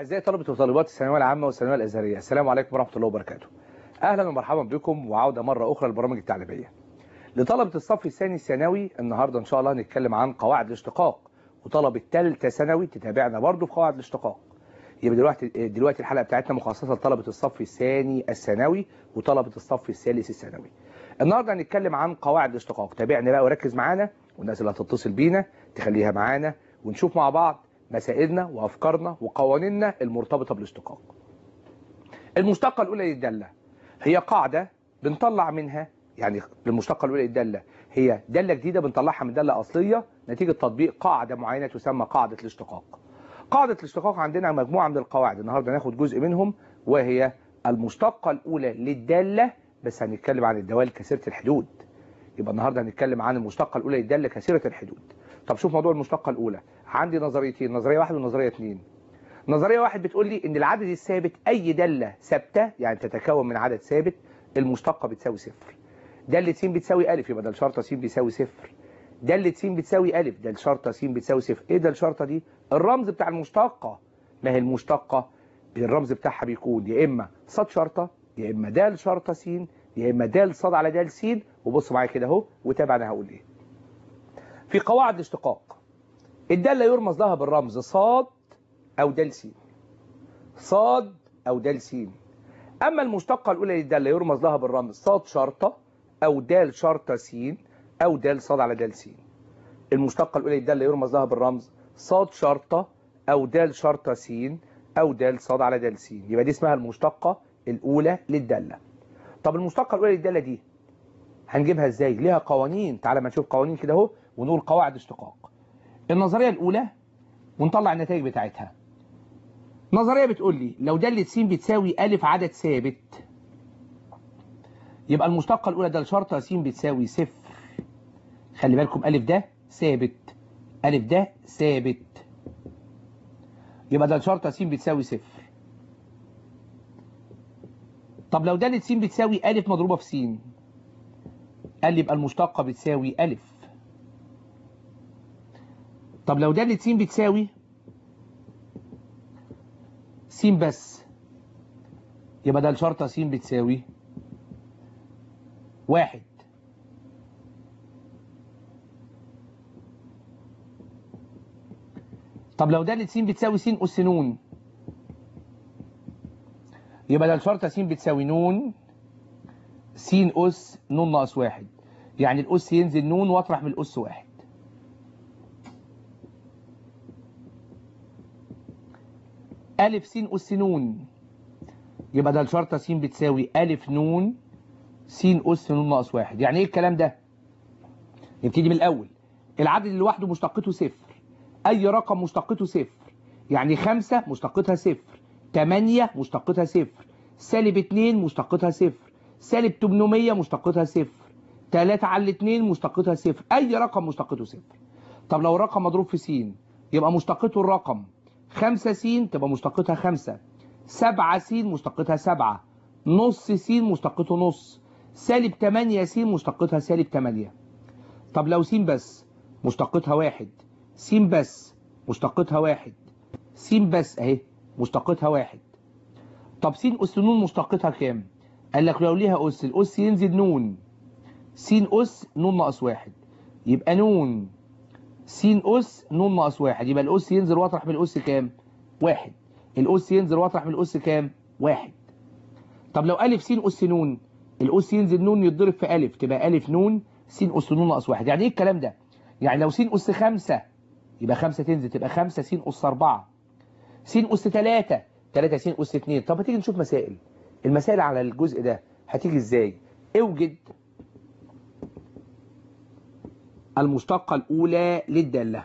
أعزائي طلبة وطالبات الثانوية العامة والثانوية الأزهرية السلام عليكم ورحمة الله وبركاته أهلا ومرحبا بكم وعودة مرة أخرى للبرامج التعليمية لطلبة الصف الثاني الثانوي النهاردة إن شاء الله هنتكلم عن قواعد الاشتقاق وطلبة ثالثة ثانوي تتابعنا برضو في قواعد الاشتقاق يبقى دلوقتي دلوقتي الحلقة بتاعتنا مخصصة لطلبة الصف الثاني الثانوي وطلبة الصف الثالث الثانوي النهارده هنتكلم عن قواعد الاشتقاق تابعني بقى وركز معانا والناس اللي هتتصل بينا تخليها معانا ونشوف مع بعض مسائلنا وافكارنا وقوانيننا المرتبطه بالاشتقاق. المشتقه الاولى للداله هي قاعده بنطلع منها يعني المشتقه الاولى للداله هي داله جديده بنطلعها من داله اصليه نتيجه تطبيق قاعده معينه تسمى قاعده الاشتقاق. قاعده الاشتقاق عندنا مجموعه من القواعد النهارده ناخد جزء منهم وهي المشتقه الاولى للداله بس هنتكلم عن الدوال كثيره الحدود. يبقى النهارده هنتكلم عن المشتقه الاولى للداله كثيره الحدود. طب شوف موضوع المشتقه الاولى عندي نظريتين نظريه واحد ونظريه اثنين نظريه واحد بتقول لي ان العدد الثابت اي داله ثابته يعني تتكون من عدد ثابت المشتقه بتساوي صفر داله س بتساوي الف يبقى ده الشرطه س بيساوي صفر داله س بتساوي الف ده الشرطه س بتساوي صفر ايه ده الشرطه دي الرمز بتاع المشتقه ما هي المشتقه الرمز بتاعها بيكون يا اما ص شرطه يا اما د شرطه س يا اما د ص على د س وبص معايا كده اهو وتابع انا هقول ايه في قواعد الاشتقاق الدالة يرمز لها بالرمز صاد أو دال س صاد أو دال س أما المشتقة الأولى للدالة يرمز لها بالرمز صاد شرطة أو دال شرطة س أو دال صاد على دال س المشتقة الأولى للدالة يرمز لها بالرمز صاد شرطة أو دال شرطة س أو دال صاد على دال س يبقى دي اسمها المشتقة الأولى للدالة طب المشتقة الأولى للدالة دي هنجيبها ازاي ليها قوانين تعالى ما نشوف قوانين كده اهو ونقول قواعد اشتقاق النظريه الاولى ونطلع النتائج بتاعتها نظريه بتقول لي لو داله س بتساوي الف عدد ثابت يبقى المشتقه الاولى ده شرطه س بتساوي صفر خلي بالكم الف ده ثابت الف ده ثابت يبقى ده شرطه س بتساوي صفر طب لو داله س بتساوي الف مضروبه في س قال لي يبقى المشتقة بتساوي ألف طب لو دالة س بتساوي س بس يبقى ده الشرطة س بتساوي واحد طب لو دالة س بتساوي س أس نون يبقى ده الشرطة س بتساوي نون س أس نون ناقص واحد يعني الأس ينزل نون واطرح من الأس واحد ألف س أس نون يبقى ده الشرطة س بتساوي ألف نون س أس نون ناقص واحد يعني إيه الكلام ده؟ نبتدي من الأول العدد اللي لوحده مشتقته صفر أي رقم مشتقته صفر يعني خمسة مشتقتها صفر تمانية مشتقتها صفر سالب اتنين مشتقتها صفر سالب 800 مشتقتها صفر 3 على 2 مشتقتها صفر اي رقم مشتقته صفر طب لو رقم مضروب في س يبقى مشتقته الرقم 5 س تبقى مشتقتها 5 7 س مشتقتها 7 نص س مشتقته نص سالب 8 س مشتقتها سالب 8 طب لو س بس مشتقتها 1 س بس مشتقتها 1 س بس اهي مشتقتها 1 طب س أس ن مشتقتها كام؟ قال لك لو ليها أس الأس ينزل نون س أس نون ناقص واحد يبقى نون س أس نون ناقص واحد يبقى الأس ينزل واطرح من الأس كام؟ واحد الأس ينزل واطرح من الأس كام؟ واحد طب لو ألف س أس نون الأس ينزل نون يتضرب في ألف تبقى ألف نون س أس نون ناقص واحد يعني إيه الكلام ده؟ يعني لو س أس خمسة يبقى خمسة تنزل تبقى خمسة س أس أربعة س أس تلاتة تلاتة س أس اتنين طب ما تيجي نشوف مسائل المسائل على الجزء ده هتيجي ازاي اوجد المشتقة الأولى للدالة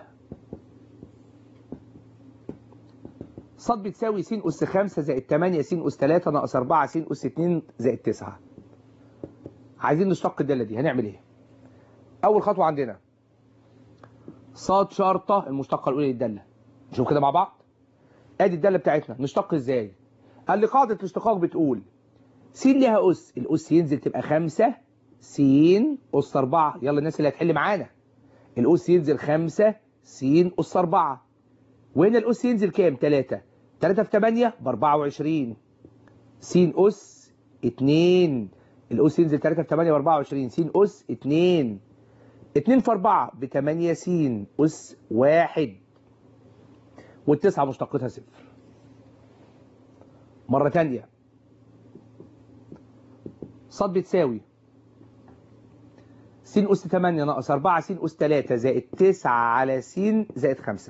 ص بتساوي س أس 5 زائد 8 س أس 3 ناقص 4 س أس 2 زائد 9 عايزين نشتق الدالة دي هنعمل ايه؟ أول خطوة عندنا ص شرطة المشتقة الأولى للدالة نشوف كده مع بعض ادي الدالة بتاعتنا نشتق ازاي؟ قال لي قاعدة الاشتقاق بتقول س ليها أس الأس ينزل تبقى 5 س أس 4 يلا الناس اللي هتحل معانا الأس ينزل 5 س أس 4 وهنا الأس ينزل كام 3 3 في 8 ب 24 س أس 2 الأس ينزل 3 في 8 ب 24 س أس 2 2 في 4 ب 8 س أس 1 والتسعة مشتقتها صفر مرة تانية ص بتساوي س أس 8 ناقص 4 س أس 3 زائد 9 على س زائد 5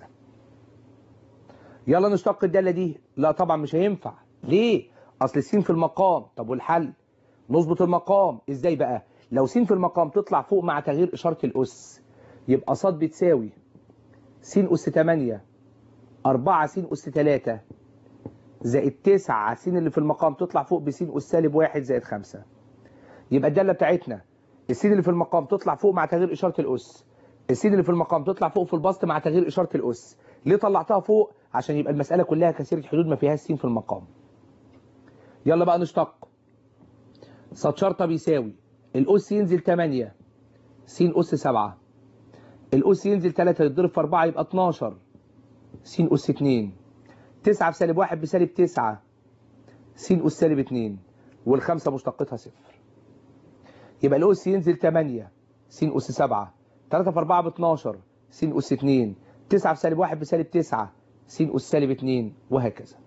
يلا نشتق الدالة دي لا طبعا مش هينفع ليه أصل س في المقام طب والحل نظبط المقام ازاي بقى لو س في المقام تطلع فوق مع تغيير إشارة الأس يبقى ص بتساوي س أس 8 4 س أس 3 زائد 9 س اللي في المقام تطلع فوق بس أس سالب 1 زائد 5 يبقى الدالة بتاعتنا السين اللي في المقام تطلع فوق مع تغيير إشارة الأس السين اللي في المقام تطلع فوق في البسط مع تغيير إشارة الأس ليه طلعتها فوق عشان يبقى المسألة كلها كثيرة حدود ما فيهاش سين في المقام يلا بقى نشتق ص شرطة بيساوي الأس ينزل 8 س أس 7 الأس ينزل 3 يتضرب في 4 يبقى 12 س أس 2 9 في سالب 1 بسالب 9 س أس سالب 2 والخمسة مشتقتها صفر يبقى الأس ينزل 8 س أس 7 3 في 4 ب 12 س أس 2 9 في سالب 1 بسالب 9 س أس سالب 2 وهكذا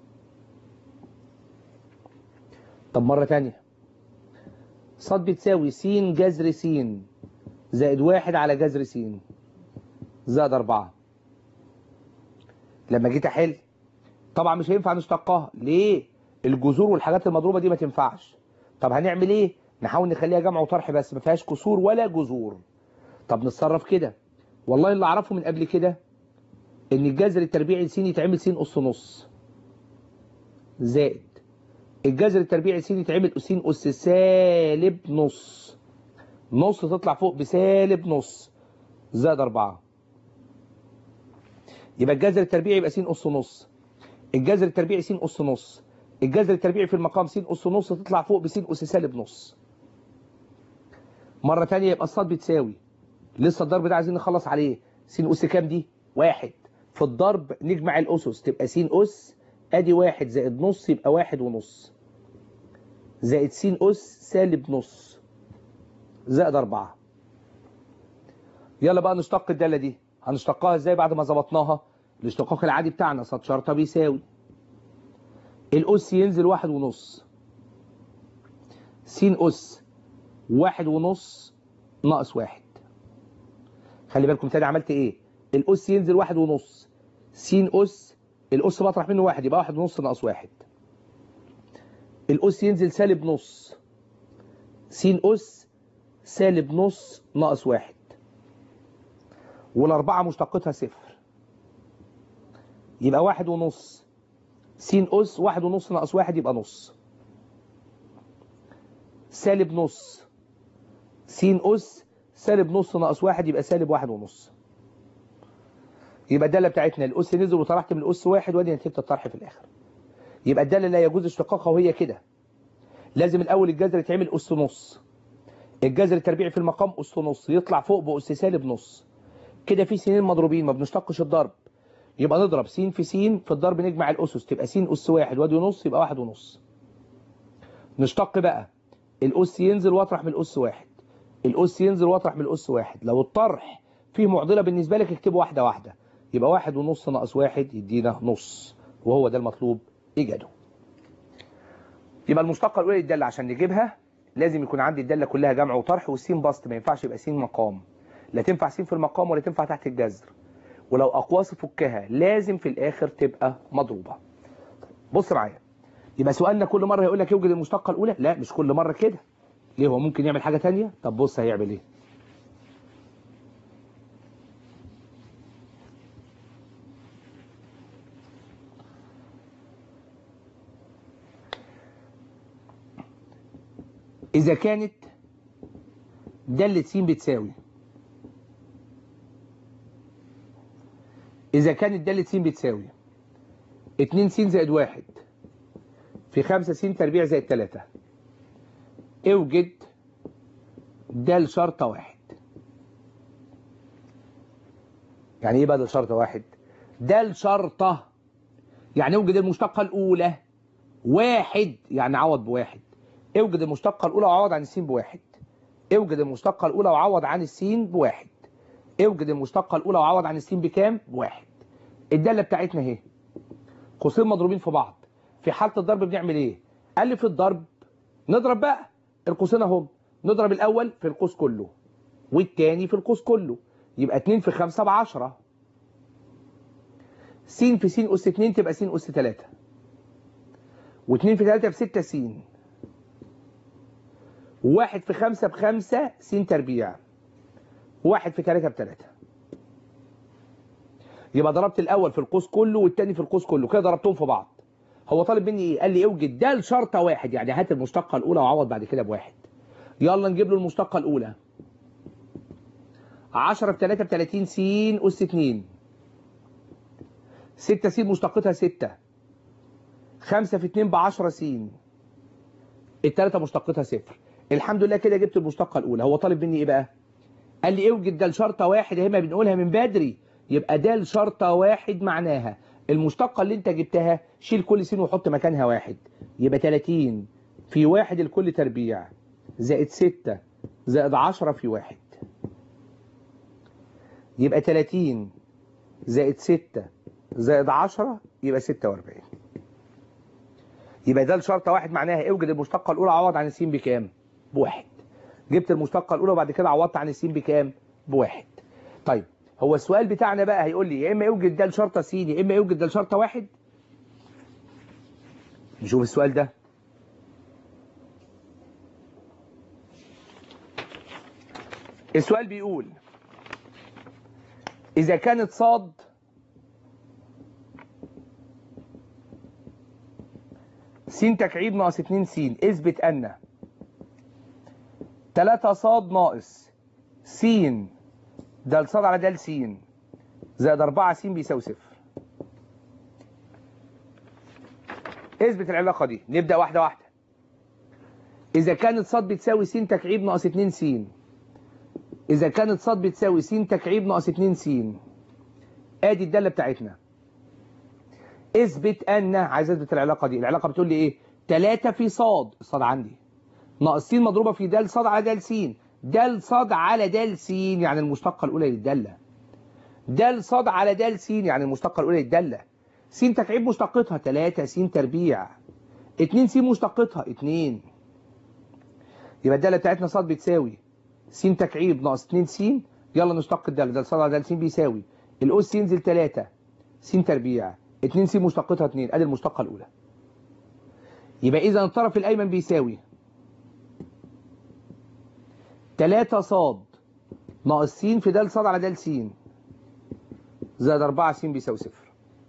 طب مرة تانية ص بتساوي س جذر س زائد 1 على جذر س زائد 4 لما جيت احل طبعا مش هينفع نشتقها ليه الجذور والحاجات المضروبه دي ما تنفعش طب هنعمل ايه نحاول نخليها جمع وطرح بس ما فيهاش كسور ولا جذور طب نتصرف كده والله اللي اعرفه من قبل كده ان الجذر التربيعي س يتعمل س اس نص زائد الجذر التربيعي س يتعمل س اس سالب نص نص تطلع فوق بسالب نص زائد 4 يبقى الجذر التربيعي يبقى س اس نص الجذر التربيعي س اس نص الجذر التربيعي في المقام س اس نص تطلع فوق بس اس سالب نص مرة تانية يبقى الصاد بتساوي لسه الضرب ده عايزين نخلص عليه س اس كام دي واحد في الضرب نجمع الاسس تبقى س اس ادي واحد زائد نص يبقى واحد ونص زائد س اس سالب نص زائد أربعة يلا بقى نشتق الدالة دي هنشتقها ازاي بعد ما ظبطناها الاشتقاق العادي بتاعنا صاد شرطة بيساوي الأس ينزل واحد ونص س أس واحد ونص ناقص واحد خلي بالكم تاني عملت ايه الأس ينزل واحد ونص س أس الأس بطرح منه واحد يبقى واحد ونص ناقص واحد الأس ينزل سالب نص س أس سالب نص ناقص واحد والأربعة مشتقتها صفر يبقى واحد ونص س أس واحد ونص ناقص واحد يبقى نص سالب نص س أس سالب نص ناقص واحد يبقى سالب واحد ونص يبقى الدالة بتاعتنا الأس نزل وطرحت من الأس واحد وادي نتيجة الطرح في الآخر يبقى الدالة لا يجوز اشتقاقها وهي كده لازم الأول الجذر يتعمل أس نص الجذر التربيعي في المقام أس نص يطلع فوق بأس سالب نص كده في سنين مضروبين ما بنشتقش الضرب يبقى نضرب س في س في الضرب نجمع الأسس تبقى س أس واحد وادي ونص يبقى واحد ونص نشتق بقى الأس ينزل واطرح من الأس واحد الأس ينزل واطرح من الأس واحد لو الطرح فيه معضلة بالنسبة لك اكتبه واحدة واحدة يبقى واحد ونص ناقص واحد يدينا نص وهو ده المطلوب إيجاده يبقى المشتقة الأولى الدالة عشان نجيبها لازم يكون عندي الدالة كلها جمع وطرح والسين بسط ما ينفعش يبقى سين مقام لا تنفع سين في المقام ولا تنفع تحت الجذر ولو أقواس فكها لازم في الآخر تبقى مضروبة بص معايا يبقى سؤالنا كل مرة يقول لك يوجد المشتقة الأولى لا مش كل مرة كده ليه هو ممكن يعمل حاجة تانية طب بص هيعمل ايه إذا كانت دالة س بتساوي إذا كانت دالة س بتساوي 2 س زائد 1 في 5 س تربيع زائد 3 اوجد دال شرطة واحد يعني ايه بقى دال شرطة واحد دال شرطة يعني اوجد المشتقة الأولى واحد يعني عوض بواحد اوجد المشتقة الأولى وعوض عن السين بواحد اوجد المشتقة الأولى وعوض عن السين بواحد اوجد المشتقة الأولى وعوض عن السين بكام؟ بواحد الدالة بتاعتنا اهي قوسين مضروبين في بعض في حالة الضرب بنعمل ايه؟ قال لي في الضرب نضرب بقى القوسين اهم نضرب الأول في القوس كله والتاني في القوس كله يبقى 2 في 5 ب 10 س في س أس 2 تبقى س أس 3 و2 في 3 ب 6 س واحد في 5 ب 5 س تربيع واحد في 3 ب 3 يبقى ضربت الأول في القوس كله والتاني في القوس كله كده ضربتهم في بعض هو طالب مني ايه؟ قال لي اوجد ده شرطة واحد يعني هات المشتقة الأولى وعوض بعد كده بواحد يلا نجيب له المشتقة الأولى 10 في 3 ب 30 س أس 2 6 س مشتقتها 6 5 في 2 ب 10 س التلاتة مشتقتها صفر الحمد لله كده جبت المشتقة الأولى هو طالب مني إيه بقى؟ قال لي اوجد ده شرطة واحد اهي ما بنقولها من بدري يبقى ده شرطة واحد معناها المشتقة اللي انت جبتها شيل كل س وحط مكانها واحد يبقى 30 في واحد الكل تربيع زائد 6 زائد 10 في واحد يبقى 30 زائد 6 زائد 10 يبقى 46 يبقى ده الشرطة واحد معناها اوجد المشتقة الأولى عوض عن السين بكام؟ بواحد جبت المشتقة الأولى وبعد كده عوضت عن السين بكام؟ بواحد طيب هو السؤال بتاعنا بقى هيقول لي يا إما اوجد ده لشرطة س يا إما اوجد ده لشرطة واحد نشوف السؤال ده السؤال بيقول إذا كانت صاد س تكعيب ناقص 2 س اثبت أن 3 صاد ناقص س د صاد على د س زائد 4 س بيساوي صفر اثبت العلاقة دي نبدأ واحدة واحدة إذا كانت صاد بتساوي س تكعيب ناقص 2 س إذا كانت صاد بتساوي س تكعيب ناقص 2 س آدي الدالة بتاعتنا اثبت أن عايز اثبت العلاقة دي العلاقة بتقول لي إيه 3 في صاد الصاد عندي ناقص س مضروبة في د صاد على د س د صاد على د س يعني المشتقة الأولى للدالة د صاد على د س يعني المشتقة الأولى للدالة س تكعيب مشتقتها 3 س تربيع 2 س مشتقتها 2 يبقى الدالة بتاعتنا صاد بتساوي س تكعيب ناقص 2 س يلا نشتق الدالة د صاد على د س بيساوي الأس ينزل 3 س تربيع 2 س مشتقتها 2 ادي المشتقة الأولى يبقى إذا الطرف الأيمن بيساوي 3 صاد ناقص س في د صاد على د س زائد 4 س بيساوي صفر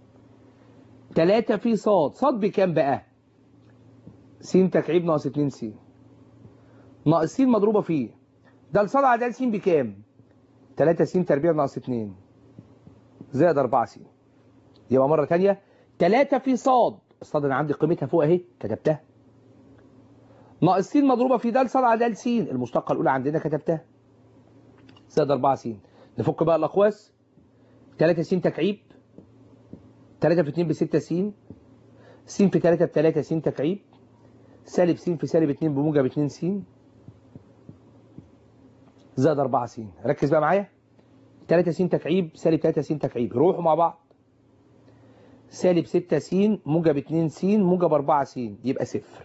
3 في صاد صاد بكام بقى؟ س تكعيب ناقص 2 س ناقص س مضروبة فيه د صاد على د س بكام؟ 3 س تربيع ناقص 2 زائد 4 س يبقى مرة تانية 3 في صاد الصاد انا عندي قيمتها فوق اهي كتبتها ناقص س مضروبة في د صاد على د س المشتقة الأولى عندنا كتبتها زائد 4 س نفك بقى الأقواس 3 س تكعيب 3 في 2 ب 6 س س في 3 ب 3 س تكعيب سالب س في سالب 2 بموجب 2 س زائد 4 س ركز بقى معايا 3 س تكعيب سالب 3 س تكعيب روحوا مع بعض سالب 6 س موجب 2 س موجب 4 س يبقى صفر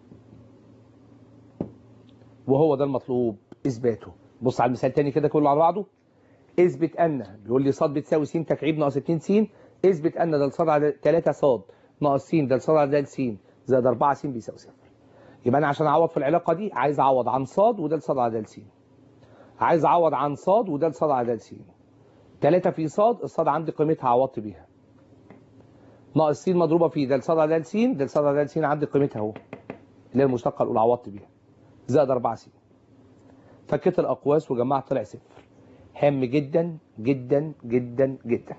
وهو ده المطلوب اثباته بص على المثال تاني كده كله على بعضه اثبت ان بيقول لي ص بتساوي س تكعيب ناقص 2 س اثبت ان ده ص على 3 ص ناقص س ده ص على د س زائد 4 س بيساوي صفر يبقى انا عشان اعوض في العلاقه دي عايز اعوض عن ص وده ص على د س عايز اعوض عن ص وده ص على د س 3 في ص الصاد عندي قيمتها عوضت بيها ناقص س مضروبه في ده ص على د س ده ص على د س عندي قيمتها اهو اللي هي المشتقه الاولى عوضت بيها زائد 4 س فكيت الاقواس وجمعت طلع صفر هام جدا جدا جدا جدا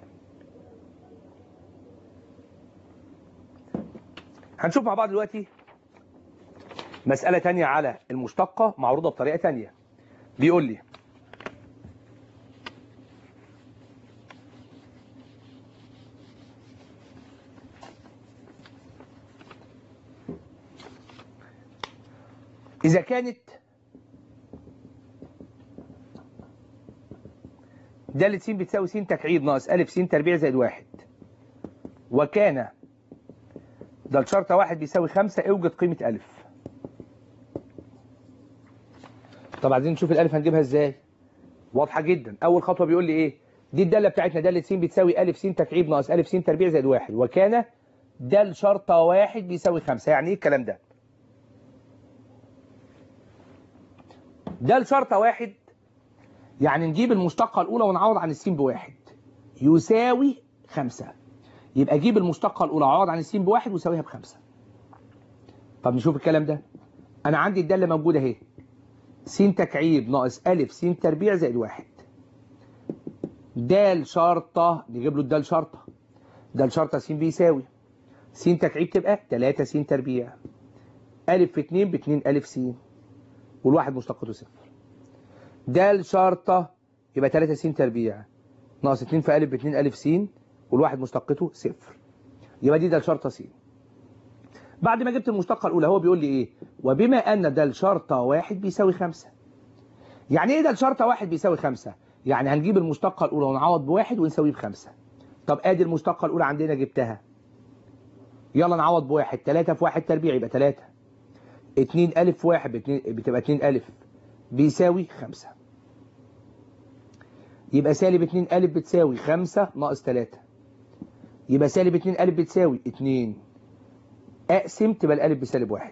هنشوف مع بعض دلوقتي مسألة تانية على المشتقة معروضة بطريقة تانية بيقول لي إذا كانت دالة س بتساوي س تكعيب ناقص أ س تربيع زائد واحد وكان ده الشرطة واحد بيساوي خمسة اوجد قيمة أ طب عايزين نشوف الألف هنجيبها ازاي واضحة جدا أول خطوة بيقول لي إيه دي الدالة بتاعتنا دالة س بتساوي أ س تكعيب ناقص أ س تربيع زائد واحد وكان ده شرطة واحد بيساوي خمسة يعني إيه الكلام ده ده شرطة واحد يعني نجيب المشتقة الأولى ونعوض عن السين بواحد يساوي خمسة يبقى أجيب المشتقة الأولى وأعوض عن السين بواحد ويساويها بخمسة طب نشوف الكلام ده أنا عندي الدالة موجودة أهي س تكعيب ناقص أ س تربيع زائد واحد دال شرطة نجيب له الدال شرطة دال شرطة س بيساوي س تكعيب تبقى 3 س تربيع أ في 2 ب 2 أ س والواحد مشتقته صفر د شرطة يبقى 3 س تربيع ناقص 2 في أ ب 2 أ س والواحد مشتقته صفر يبقى دي د شرطة س بعد ما جبت المشتقة الأولى هو بيقول لي إيه وبما أن د شرطة واحد بيساوي 5 يعني إيه د شرطة واحد بيساوي 5 يعني هنجيب المشتقة الأولى ونعوض بواحد ونساويه بخمسة طب آدي المشتقة الأولى عندنا جبتها يلا نعوض بواحد 3 في 1 تربيع يبقى 3 2 ألف واحد بتبقى 2 ألف بيساوي 5 يبقى سالب 2 ألف بتساوي 5 ناقص 3 يبقى سالب 2 ألف بتساوي 2 أقسم تبقى الألف بسالب 1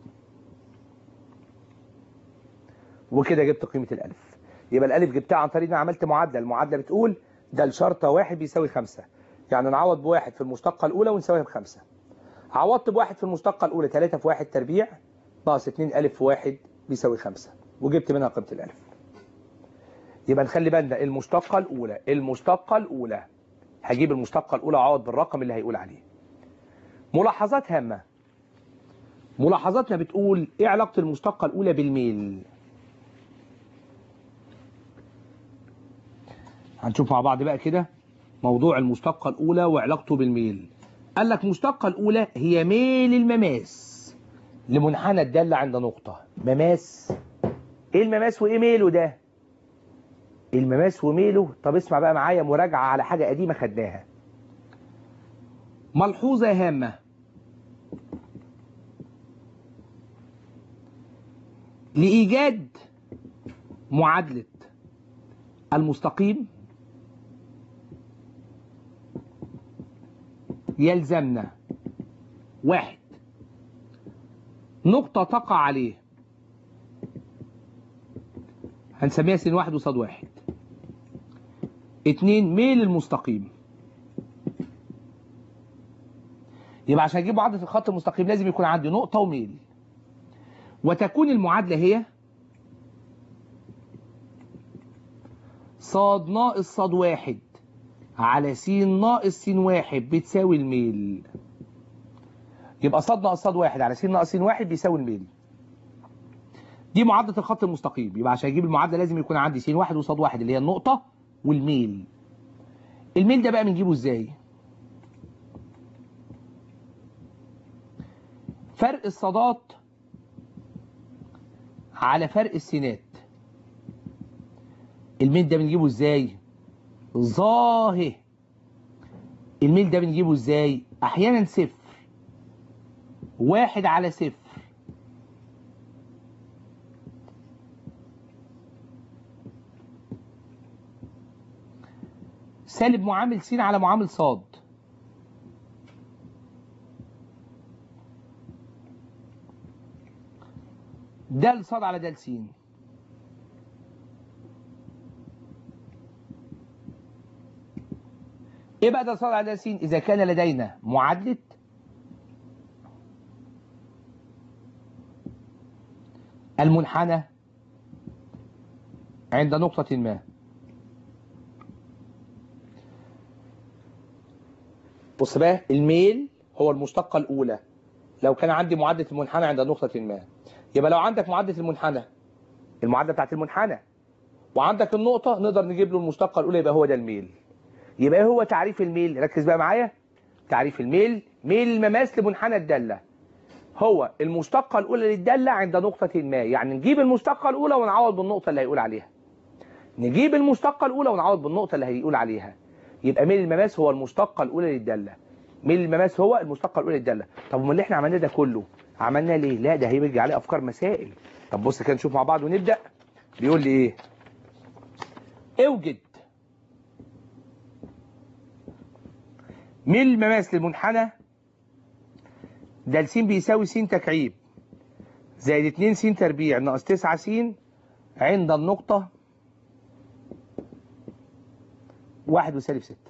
وكده جبت قيمة الألف يبقى الألف جبتها عن طريق إن عملت معادلة المعادلة بتقول ده الشرطة واحد بيساوي 5 يعني نعوض بواحد في المشتقة الأولى ونساويها بخمسة عوضت بواحد في المشتقة الأولى 3 في 1 تربيع ناقص 2 ألف في 1 بيساوي 5 وجبت منها قيمة الألف يبقى نخلي بالنا المشتقة الأولى المشتقة الأولى هجيب المشتقة الأولى أعوض بالرقم اللي هيقول عليه ملاحظات هامة ملاحظاتنا بتقول إيه علاقة المشتقة الأولى بالميل هنشوف مع بعض بقى كده موضوع المشتقة الأولى وعلاقته بالميل قال لك المشتقة الأولى هي ميل المماس لمنحنى الدالة عند نقطة مماس ايه المماس وايه ميله ده المماس وميله طب اسمع بقى معايا مراجعة على حاجة قديمة خدناها ملحوظة هامة لإيجاد معادلة المستقيم يلزمنا واحد نقطة تقع عليه هنسميها سين واحد وصاد واحد اتنين ميل المستقيم يبقى عشان اجيب معادلة الخط المستقيم لازم يكون عندي نقطة وميل وتكون المعادلة هي صاد ناقص صاد واحد على س ناقص س واحد بتساوي الميل يبقى صاد ناقص صاد واحد على س ناقص س واحد بيساوي الميل دي معادلة الخط المستقيم يبقى عشان اجيب المعادلة لازم يكون عندي س واحد وصاد واحد اللي هي النقطة والميل الميل ده بقى بنجيبه ازاي فرق الصادات على فرق السينات الميل ده بنجيبه ازاي ظاهر الميل ده بنجيبه ازاي احيانا صفر واحد على صفر سالب معامل س على معامل صاد د صاد على د س ايه بقى ده صاد على د س اذا كان لدينا معادله المنحنى عند نقطة ما بص بقى الميل هو المشتقة الأولى لو كان عندي معادلة المنحنى عند نقطة ما يبقى لو عندك معادلة المنحنى المعادلة بتاعت المنحنى وعندك النقطة نقدر نجيب له المشتقة الأولى يبقى هو ده الميل يبقى ايه هو تعريف الميل ركز بقى معايا تعريف الميل ميل المماس لمنحنى الدالة هو المشتقة الأولى للدالة عند نقطة ما يعني نجيب المشتقة الأولى ونعوض بالنقطة اللي هيقول عليها نجيب المشتقة الأولى ونعوض بالنقطة اللي هيقول عليها يبقى ميل المماس هو المشتقة الأولى للدالة ميل المماس هو المشتقة الأولى للدالة طب امال اللي احنا عملناه ده كله عملناه ليه؟ لا ده هيجي عليه أفكار مسائل طب بص كده نشوف مع بعض ونبدأ بيقول لي إيه؟ اوجد ميل المماس للمنحنى ده س بيساوي س تكعيب زائد 2 س تربيع ناقص 9 س عند النقطة واحد وسالب ستة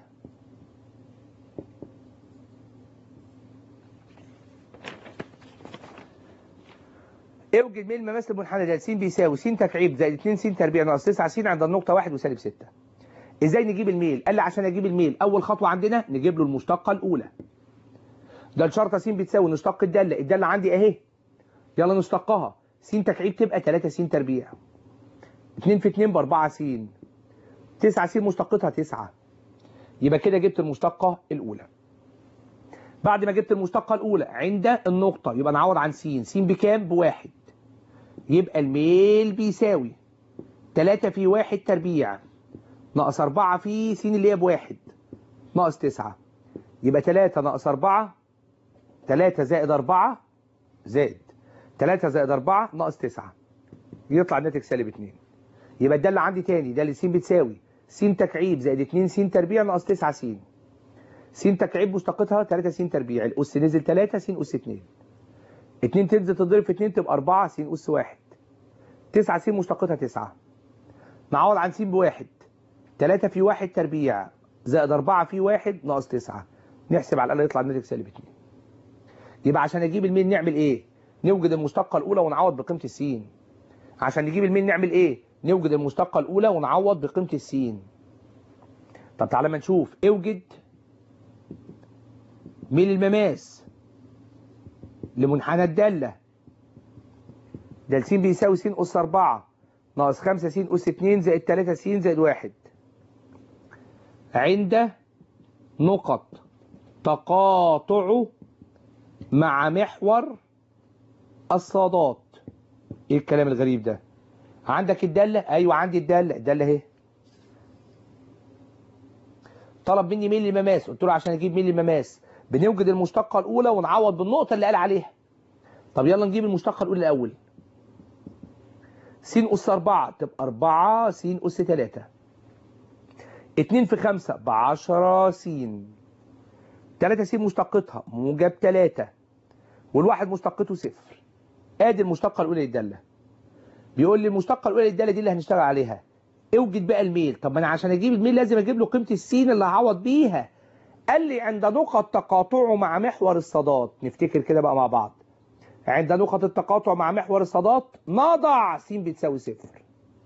اوجد ميل مماثل المنحنى ده س بيساوي س تكعيب زائد 2 س تربيع ناقص 9 س عند النقطة واحد وسالب ستة ازاي نجيب الميل؟ قال لي عشان اجيب الميل اول خطوة عندنا نجيب له المشتقة الأولى ده الشرطة س بتساوي نشتق الدالة الدالة عندي اهي يلا نشتقها س تكعيب تبقى 3 س تربيع 2 في 2 ب 4 س 9 س مشتقتها 9 يبقى كده جبت المشتقة الأولى بعد ما جبت المشتقة الأولى عند النقطة يبقى نعوض عن س س بكام؟ بواحد يبقى الميل بيساوي 3 في 1 تربيع ناقص 4 في س اللي هي بواحد ناقص 9 يبقى 3 ناقص 4 3 زائد 4 زائد 3 زائد 4 ناقص 9 يطلع الناتج سالب 2 يبقى الدالة عندي تاني دالة س بتساوي س تكعيب زائد 2 س تربيع ناقص 9 س س تكعيب مشتقتها 3 س تربيع الأس نزل 3 س أس 2 2 تنزل تضرب في 2 تبقى 4 س أس 1 9 س مشتقتها 9 نعوض عن س بواحد 3 في 1 تربيع زائد 4 في 1 ناقص 9 نحسب على الأقل يطلع الناتج سالب 2 يبقى عشان اجيب الميل نعمل ايه نوجد المشتقة الأولى ونعوض بقيمة السين عشان نجيب الميل نعمل ايه نوجد المشتقة الأولى ونعوض بقيمة السين طب تعالى ما نشوف اوجد ميل المماس لمنحنى الدالة ده س بيساوي س أس 4 ناقص 5 س أس 2 زائد 3 س زائد 1 عند نقط تقاطع مع محور الصادات ايه الكلام الغريب ده عندك الدالة ايوه عندي الدالة الدالة اهي طلب مني ميل المماس قلت له عشان اجيب ميل المماس بنوجد المشتقة الاولى ونعوض بالنقطة اللي قال عليها طب يلا نجيب المشتقة الاولى الاول س أس 4 تبقى 4 س أس 3 2 في 5 ب 10 س 3 س مشتقتها موجب 3 والواحد مشتقته صفر ادي المشتقه الاولى للداله بيقول لي المشتقه الاولى للداله دي اللي هنشتغل عليها اوجد بقى الميل طب ما انا عشان اجيب الميل لازم اجيب له قيمه السين اللي هعوض بيها قال لي عند نقط تقاطعه مع محور الصادات نفتكر كده بقى مع بعض عند نقط التقاطع مع محور الصادات نضع س بتساوي صفر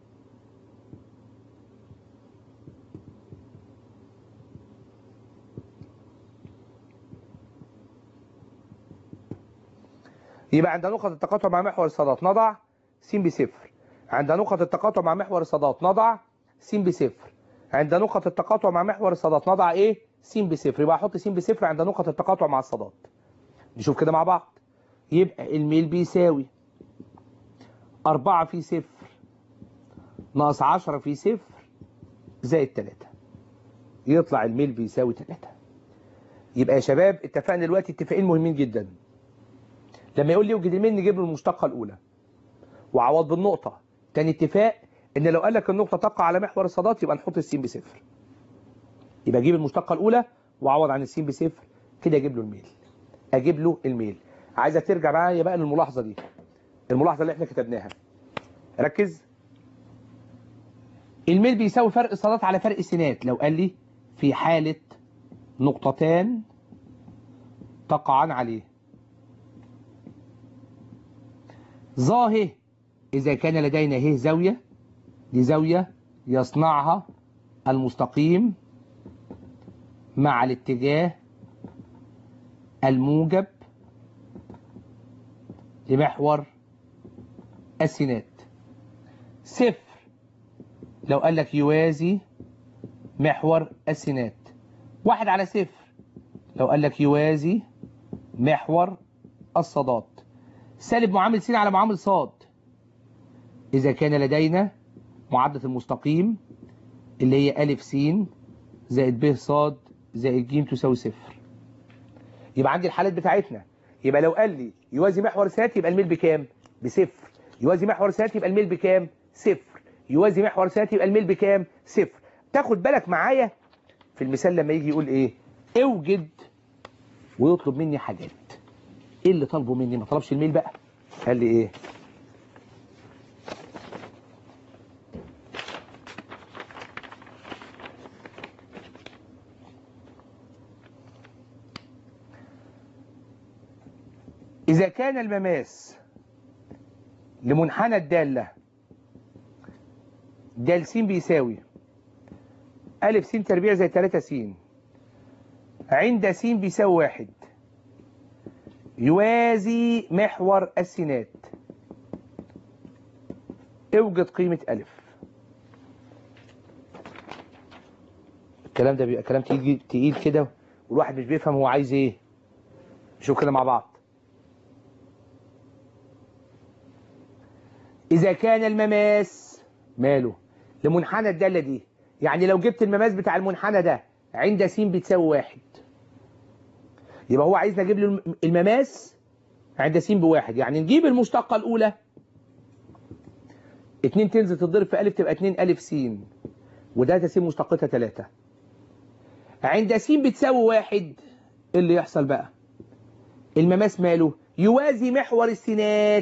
يبقى عند نقط التقاطع مع محور الصادات نضع س بصفر عند نقط التقاطع مع محور الصادات نضع س بصفر عند نقط التقاطع مع محور الصادات نضع ايه س بصفر يبقى احط س بصفر عند نقط التقاطع مع الصادات نشوف كده مع بعض يبقى الميل بيساوي 4 في صفر ناقص 10 في صفر زائد 3 يطلع الميل بيساوي 3 يبقى يا شباب اتفقنا دلوقتي اتفاقين مهمين جدا لما يقول لي اوجد الميل نجيب له المشتقه الاولى وعوض بالنقطه تاني اتفاق ان لو قال لك النقطه تقع على محور الصادات يبقى نحط السين بصفر يبقى اجيب المشتقه الاولى واعوض عن السين بصفر كده اجيب له الميل اجيب له الميل عايزك ترجع معايا بقى للملاحظه دي الملاحظه اللي احنا كتبناها ركز الميل بيساوي فرق الصادات على فرق السينات لو قال لي في حاله نقطتان تقعان عليه ظاهر إذا كان لدينا ه زاوية دي زاوية يصنعها المستقيم مع الاتجاه الموجب لمحور السينات صفر لو قال لك يوازي محور السينات واحد على صفر لو قال لك يوازي محور الصادات سالب معامل س على معامل ص إذا كان لدينا معادلة المستقيم اللي هي أ س زائد ب ص زائد ج تساوي صفر يبقى عندي الحالات بتاعتنا يبقى لو قال لي يوازي محور سات يبقى الميل بكام؟ بصفر يوازي محور سات يبقى الميل بكام؟ صفر يوازي محور سات يبقى الميل بكام؟ صفر تاخد بالك معايا في المثال لما يجي يقول ايه؟ اوجد ويطلب مني حاجات ايه اللي طالبه مني؟ ما طلبش الميل بقى قال لي ايه؟ إذا كان المماس لمنحنى الدالة د س بيساوي أ س تربيع زي 3 س عند س بيساوي واحد يوازي محور السينات اوجد قيمة أ الكلام ده بيبقى كلام تقيل تقيل كده والواحد مش بيفهم هو عايز ايه نشوف كده مع بعض إذا كان المماس ماله لمنحنى الدالة دي يعني لو جبت المماس بتاع المنحنى ده عند س بتساوي واحد يبقى هو عايزنا نجيب له المماس عند س بواحد يعني نجيب المشتقة الأولى 2 تنزل تتضرب في ألف تبقى 2 ألف س وده س مشتقتها 3 عند س بتساوي واحد ايه اللي يحصل بقى المماس ماله يوازي محور السينات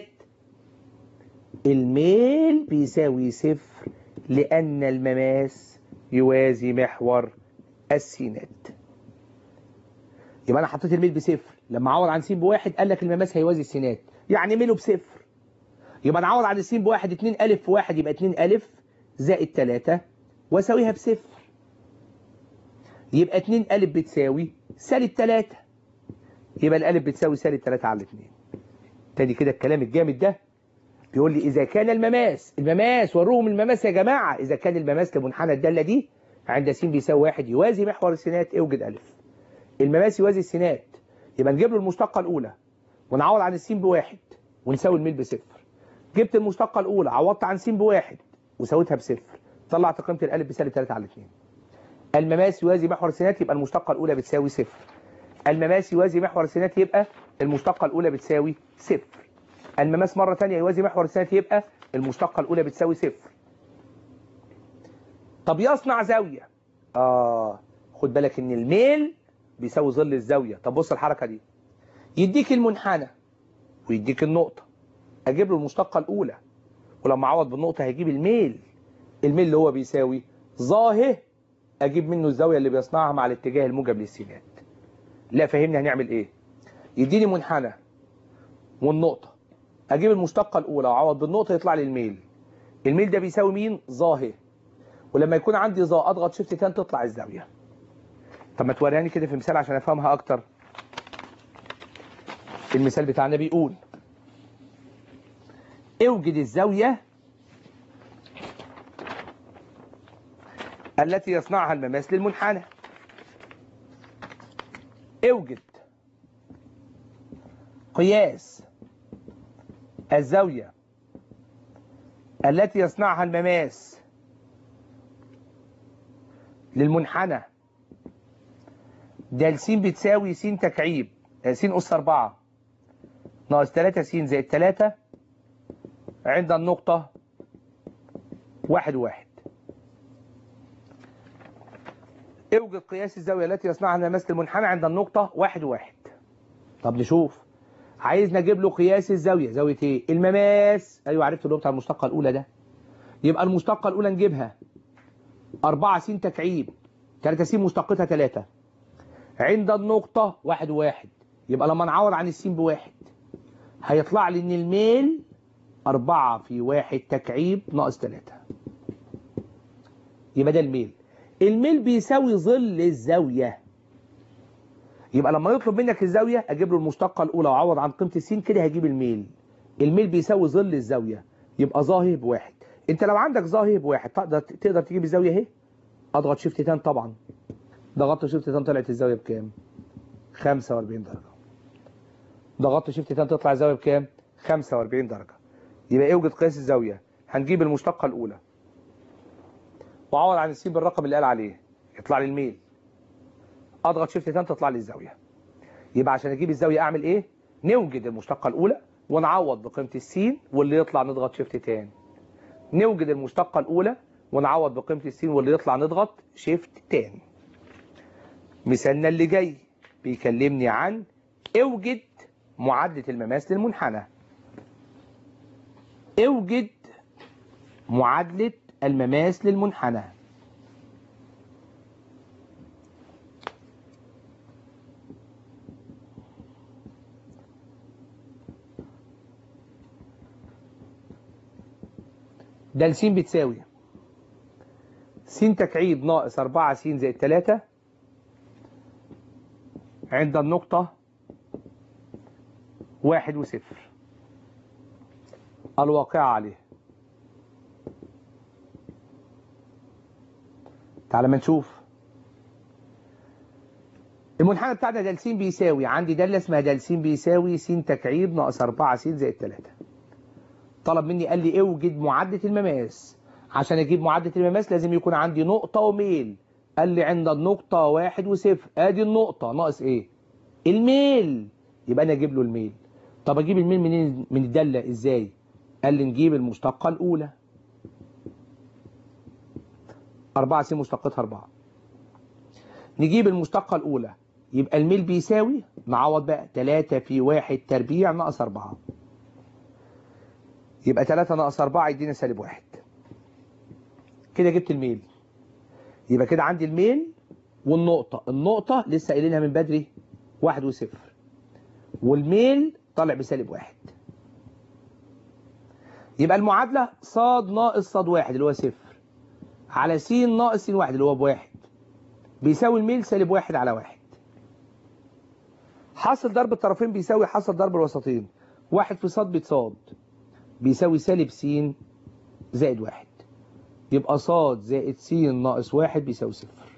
الميل بيساوي صفر لأن المماس يوازي محور السينات يبقى أنا حطيت الميل بصفر لما عوض عن س بواحد قال لك المماس هيوازي السينات يعني ميله بصفر يبقى نعوض عن السين بواحد 2 ألف في واحد يبقى 2 ألف زائد 3 وأساويها بصفر يبقى 2 ألف بتساوي سالب 3 يبقى الألف بتساوي سالب 3 على 2 تاني كده الكلام الجامد ده بيقول لي إذا كان المماس المماس وروهم المماس يا جماعة إذا كان المماس لمنحنى الدالة دي عند س بيساوي واحد يوازي محور السينات اوجد ألف المماس يوازي السينات يبقى نجيب له المشتقة الأولى ونعوض عن السين بواحد ونساوي الميل بصفر جبت المشتقة الأولى عوضت عن س بواحد وساويتها بصفر طلعت قيمة الألف بسالب 3 على 2 المماس يوازي محور السينات يبقى المشتقة الأولى بتساوي صفر المماس يوازي محور السينات يبقى المشتقة الأولى بتساوي صفر المماس مرة تانية يوازي محور السينات يبقى المشتقة الأولى بتساوي صفر طب يصنع زاوية آه خد بالك إن الميل بيساوي ظل الزاوية طب بص الحركة دي يديك المنحنى ويديك النقطة أجيب له المشتقة الأولى ولما أعوض بالنقطة هيجيب الميل الميل اللي هو بيساوي ظاهر أجيب منه الزاوية اللي بيصنعها مع الاتجاه الموجب للسينات لا فهمني هنعمل إيه يديني منحنى والنقطة أجيب المشتقة الأولى وأعوض بالنقطة يطلع لي الميل الميل ده بيساوي مين ظاهر ولما يكون عندي ظا أضغط شيفت تان تطلع الزاوية طب ما توريني كده في مثال عشان أفهمها أكتر المثال بتاعنا بيقول اوجد الزاوية التي يصنعها المماس للمنحنى اوجد قياس الزاوية التي يصنعها المماس للمنحنى د س بتساوي س تكعيب س أس 4 ناقص 3 س زائد 3 عند النقطة واحد واحد اوجد قياس الزاوية التي يصنعها المماس للمنحنى عند النقطة واحد واحد طب نشوف عايز نجيب له قياس الزاوية زاوية ايه المماس ايوه عرفت اللي هو بتاع المشتقة الاولى ده يبقى المشتقة الاولى نجيبها 4 س تكعيب 3 س مشتقتها 3 عند النقطة واحد واحد يبقى لما نعوض عن السين بواحد هيطلع لي ان الميل 4 في 1 تكعيب ناقص 3 يبقى ده الميل الميل بيساوي ظل الزاوية يبقى لما يطلب منك الزاوية اجيب له المشتقة الاولى واعوض عن قيمة السين كده هجيب الميل الميل بيساوي ظل الزاوية يبقى ظاهر بواحد انت لو عندك ظاهر بواحد تقدر تقدر تجيب الزاوية اهي اضغط شيفت تان طبعا ضغطت شيفت تان طلعت الزاوية بكام 45 درجة ضغطت شيفت تان تطلع الزاوية بكام 45 درجة يبقى اوجد قياس الزاوية هنجيب المشتقة الأولى وأعوض عن السين بالرقم اللي قال عليه يطلع لي الميل أضغط شيفت تان تطلع لي الزاوية يبقى عشان أجيب الزاوية أعمل إيه؟ نوجد المشتقة الأولى ونعوض بقيمة السين واللي يطلع نضغط شيفت تان نوجد المشتقة الأولى ونعوض بقيمة السين واللي يطلع نضغط شيفت تان مثالنا اللي جاي بيكلمني عن اوجد معادلة المماس للمنحنى اوجد معادلة المماس للمنحنى ده س بتساوي س تكعيب ناقص 4 س زائد 3 عند النقطة واحد وصفر الواقعة عليه تعال ما نشوف المنحنى بتاعنا د س بيساوي عندي دالة اسمها د س بيساوي س تكعيب ناقص 4 س زائد 3 طلب مني قال لي اوجد معادلة المماس عشان اجيب معادلة المماس لازم يكون عندي نقطة وميل قال لي عند النقطة واحد وصفر ادي النقطة ناقص ايه الميل يبقى انا اجيب له الميل طب اجيب الميل منين من الدالة ازاي قال لي نجيب المشتقة الاولى 4 س مشتقتها 4 نجيب المشتقة الاولى يبقى الميل بيساوي نعوض بقى 3 في 1 تربيع ناقص 4 يبقى 3 ناقص 4 يدينا سالب 1 كده جبت الميل يبقى كده عندي الميل والنقطة النقطة لسه قايلينها من بدري واحد وصفر والميل طالع بسالب واحد يبقى المعادلة صاد ناقص صاد واحد اللي هو صفر على س ناقص س واحد اللي هو بواحد بيساوي الميل سالب واحد على واحد حاصل ضرب الطرفين بيساوي حاصل ضرب الوسطين واحد في صاد بتصاد بيساوي سالب س زائد واحد يبقى صاد زائد س ناقص واحد بيساوي صفر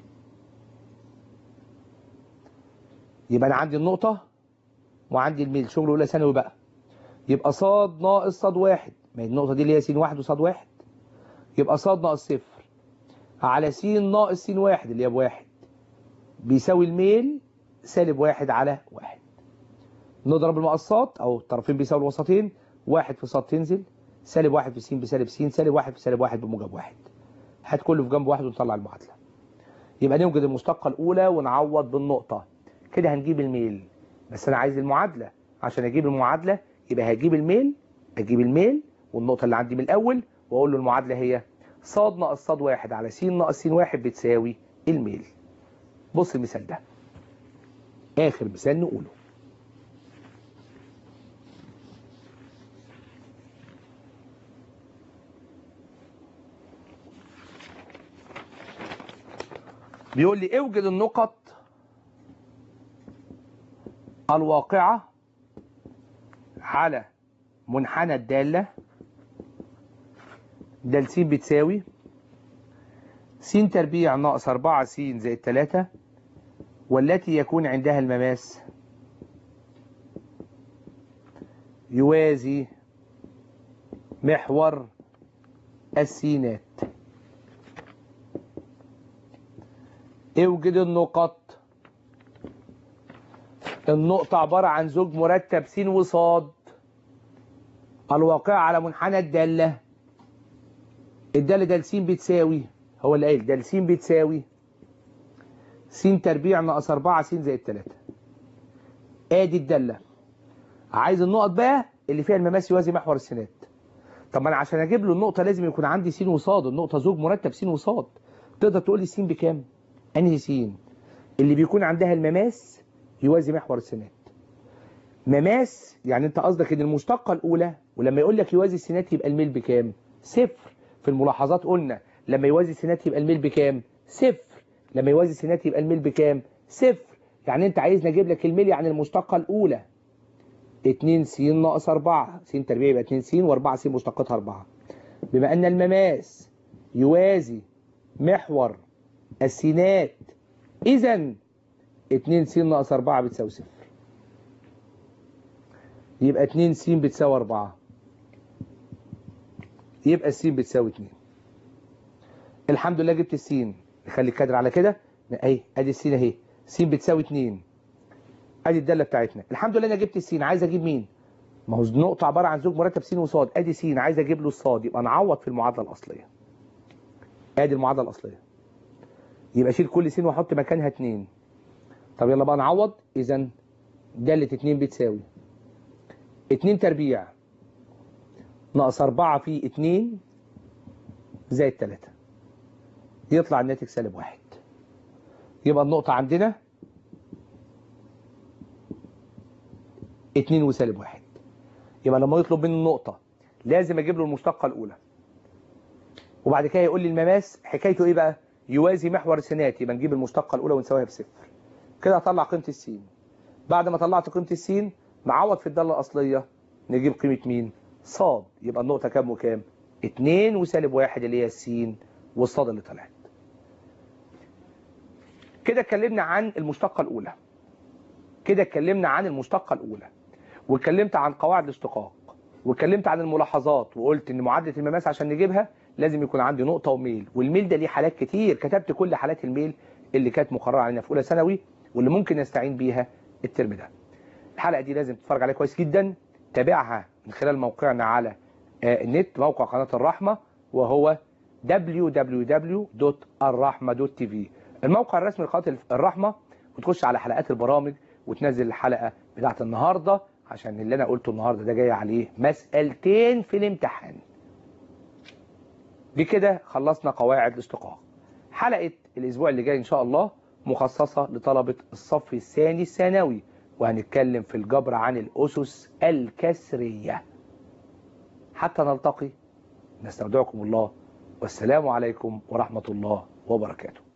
يبقى انا عندي النقطة وعندي الميل شغل اولى ثانوي بقى يبقى صاد ناقص صاد واحد ما هي النقطة دي اللي هي س واحد وصاد واحد يبقى صاد ناقص صفر على س ناقص س واحد اللي هي بواحد بيساوي الميل سالب واحد على واحد نضرب المقصات او الطرفين بيساوي الوسطين واحد في صاد تنزل سالب واحد في س بسالب س سالب واحد في سالب واحد بموجب واحد هات كله في جنب واحد ونطلع المعادلة يبقى نوجد المشتقة الأولى ونعوض بالنقطة كده هنجيب الميل بس أنا عايز المعادلة عشان أجيب المعادلة يبقى هجيب الميل أجيب الميل والنقطة اللي عندي من الأول وأقول له المعادلة هي صاد ناقص صاد واحد على س ناقص س واحد بتساوي الميل بص المثال ده آخر مثال نقوله بيقول لي اوجد النقط الواقعة على منحنى الدالة دال س بتساوي س تربيع ناقص 4 س زائد 3 والتي يكون عندها المماس يوازي محور السينات اوجد النقط النقطة عبارة عن زوج مرتب س وصاد الواقع على منحنى الدالة الدالة دال س بتساوي هو اللي قايل دال س بتساوي س تربيع ناقص 4 س زائد 3 ادي الدالة عايز النقط بقى اللي فيها المماس يوازي محور السينات طب ما انا عشان اجيب له النقطة لازم يكون عندي س وصاد النقطة زوج مرتب س وصاد تقدر تقول لي س بكام؟ انهي س اللي بيكون عندها المماس يوازي محور السينات مماس يعني انت قصدك ان المشتقة الاولى ولما يقول لك يوازي السينات يبقى الميل بكام صفر في الملاحظات قلنا لما يوازي السينات يبقى الميل بكام صفر لما يوازي السينات يبقى الميل بكام صفر يعني انت عايزني اجيب لك الميل يعني المشتقة الاولى 2 س ناقص 4 س تربيع يبقى 2 س و4 س مشتقتها 4 بما ان المماس يوازي محور السينات اذا 2 س ناقص 4 بتساوي صفر يبقى 2 س بتساوي 4 يبقى الس بتساوي 2 الحمد لله جبت السين نخلي الكادر على كده اهي ادي السين اهي س بتساوي 2 ادي الداله بتاعتنا الحمد لله انا جبت السين عايز اجيب مين ما هو النقطه عباره عن زوج مرتب س وصاد ادي س عايز اجيب له الصاد يبقى نعوض في المعادله الاصليه ادي المعادله الاصليه يبقى اشيل كل س واحط مكانها 2 طب يلا بقى نعوض اذا داله 2 بتساوي 2 تربيع ناقص 4 في 2 زائد 3 يطلع الناتج سالب 1 يبقى النقطة عندنا 2 وسالب 1 يبقى لما يطلب مني النقطة لازم اجيب له المشتقة الأولى وبعد كده يقول لي المماس حكايته ايه بقى؟ يوازي محور السينات يبقى نجيب المشتقة الأولى ونساويها بصفر كده هطلع قيمة السين بعد ما طلعت قيمة السين نعوض في الدالة الأصلية نجيب قيمة مين؟ صاد يبقى النقطة كام وكام؟ 2 وسالب 1 اللي هي السين والصاد اللي طلعت كده اتكلمنا عن المشتقة الأولى كده اتكلمنا عن المشتقة الأولى واتكلمت عن قواعد الاشتقاق واتكلمت عن الملاحظات وقلت ان معادلة المماس عشان نجيبها لازم يكون عندي نقطة وميل والميل ده ليه حالات كتير كتبت كل حالات الميل اللي كانت مقررة علينا في أولى ثانوي واللي ممكن نستعين بيها الترم ده الحلقة دي لازم تتفرج عليها كويس جدا تابعها من خلال موقعنا على النت موقع قناة الرحمة وهو www.الرحمة.tv الموقع الرسمي لقناة الرحمة وتخش على حلقات البرامج وتنزل الحلقة بتاعت النهاردة عشان اللي انا قلته النهاردة ده جاي عليه مسألتين في الامتحان بكده خلصنا قواعد الاشتقاق حلقة الاسبوع اللي جاي ان شاء الله مخصصة لطلبة الصف الثاني الثانوي وهنتكلم في الجبر عن الأسس الكسرية حتى نلتقي نستودعكم الله والسلام عليكم ورحمة الله وبركاته